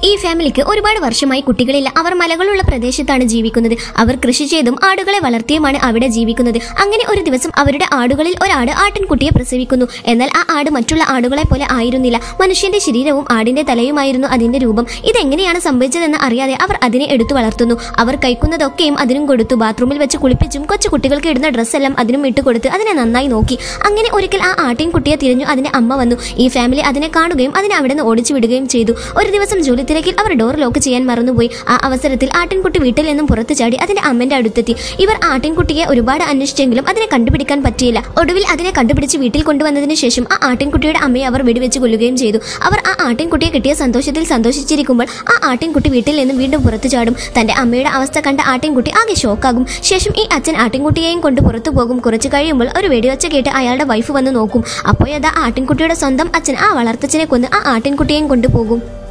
ഈ ഫാമിലിക്ക് ഒരുപാട് വർഷമായി കുട്ടികളില്ല അവർ മലകളുള്ള പ്രദേശത്താണ് ജീവിക്കുന്നത് അവർ കൃഷി ചെയ്തും ആടുകളെ വളർത്തിയുമാണ് അവിടെ ജീവിക്കുന്നത് അങ്ങനെ ഒരു ദിവസം അവരുടെ ആടുകളിൽ ഒരാട് ആട്ടിൻകുട്ടിയെ പ്രസവിക്കുന്നു എന്നാൽ ആ ആട് മറ്റുള്ള ആടുകളെ പോലെ ആയിരുന്നില്ല മനുഷ്യന്റെ ശരീരവും ആടിന്റെ തലയുമായിരുന്നു അതിന്റെ രൂപം ഇതെങ്ങനെയാണ് സംഭവിച്ചതെന്ന് അറിയാതെ അവർ അതിനെ എടുത്തു വളർത്തുന്നു അവർ കഴിക്കുന്നതൊക്കെയും അതിനും കൊടുത്തു ബാത്റൂമിൽ വെച്ച് കുളിപ്പിച്ചും കൊച്ചു കുട്ടികൾക്ക് ഇടുന്ന ഡ്രസ്സെല്ലാം അതിനും ഇട്ട് കൊടുത്ത് അതിനെ നന്നായി നോക്കി അങ്ങനെ ഒരിക്കൽ ആ ആട്ടിൻകുട്ടിയെ തിരിഞ്ഞു അതിന്റെ അമ്മ വന്നു ഈ ഫാമിലി അതിനെ കാണുകയും അതിനെ അവിടെ നിന്ന് ഓടിച്ചു വിടുകയും ചെയ്തു ഒരു ദിവസം ജോലി തിരക്കിൽ അവർ ഡോർ ലോക്ക് ചെയ്യാൻ മറന്നുപോയി ആ അവസരത്തിൽ ആട്ടിൻകുട്ടി വീട്ടിൽ നിന്നും പുറത്തു ചാടി അതിന്റെ അമ്മന്റെ അടുത്തെത്തി ഇവർ ആട്ടിൻകുട്ടിയെ ഒരുപാട് അന്വേഷിച്ചെങ്കിലും അതിനെ കണ്ടുപിടിക്കാൻ പറ്റിയില്ല ഒടുവിൽ അതിനെ കണ്ടുപിടിച്ച് വീട്ടിൽ കൊണ്ടുവന്നതിന് ശേഷം ആ ആട്ടിൻകുട്ടിയുടെ അമ്മയെ അവർ വെടിവെച്ച് കൊല്ലുകയും ചെയ്തു അവർ ആ ആട്ടിൻകുട്ടിയെ കിട്ടിയ സന്തോഷത്തിൽ സന്തോഷിച്ചിരിക്കുമ്പോൾ ആ ആട്ടിൻകുട്ടി വീട്ടിൽ നിന്നും വീണ്ടും പുറത്തു ചാടും തന്റെ അമ്മയുടെ അവസ്ഥ കണ്ട ആട്ടിൻകുട്ടി ആകെ ഷോക്കാകും ശേഷം ഈ അച്ഛൻ ആട്ടിൻകുട്ടിയെയും കൊണ്ട് പുറത്തു പോകും കുറച്ചു കഴിയുമ്പോൾ ഒരു വെടിവെച്ച കേട്ട് അയാളുടെ വൈഫ് വന്ന് നോക്കും അപ്പോഴതാ ആട്ടിൻകുട്ടിയുടെ സ്വന്തം അച്ഛൻ ആ വളർത്തച്ഛനെ കൊന്ന് ആ ആട്ടിൻകുട്ടിയെയും കൊണ്ടുപോകും